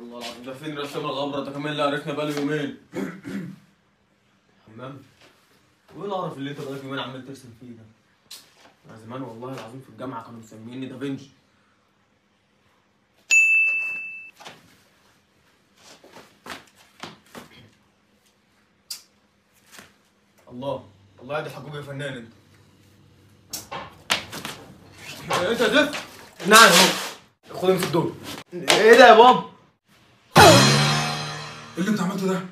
والله العظيم ده فين رسام الغبرة ده كمان اللي عرفنا بقاله يومين حمام وايه القرف اللي انت بقالك يومين عمال ترسم فيه ده؟ انا زمان والله العظيم في الجامعة كانوا مسميني دافنشي الله الله يا دي الحجوج يا فنان انت انت زفت نعم اهو خدهم في الدور ايه ده يا بابا ايه اللي انت عملته ده؟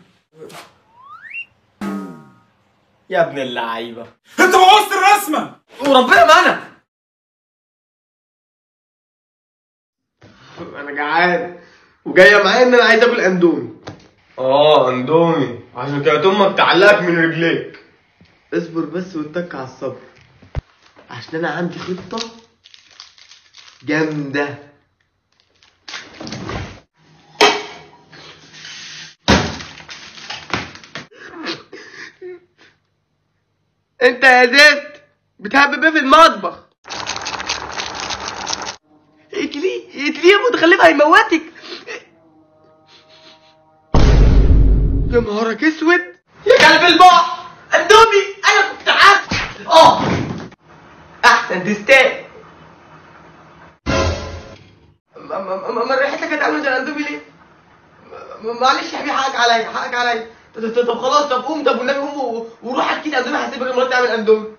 يا ابن اللعيبه انت بوظت الرسمه وربنا ما انا انا جعان وجايه معايا ان انا عايز اكل اندومي اه اندومي عشان كانت امك تعلقك من رجليك اصبر بس واتك على الصبر عشان انا عندي خطه جامده انت يا زفت بتهبب ايه في المطبخ اقتليه اقتليه يا متخلف هيموتك يا نهارك اسود يا كلب البحر اندومي انا كنت عارف اه احسن تستاهل ما- ما ما- ما ريحتك كانت عامله زي الاندومي ليه؟ م- معلش يا حبيبي حقك عليا حقك عليا طب طب- طب خلاص طب قوم طب والنبي قوم و- وروح اكيد اندومي هسيبك المره تعمل اندومي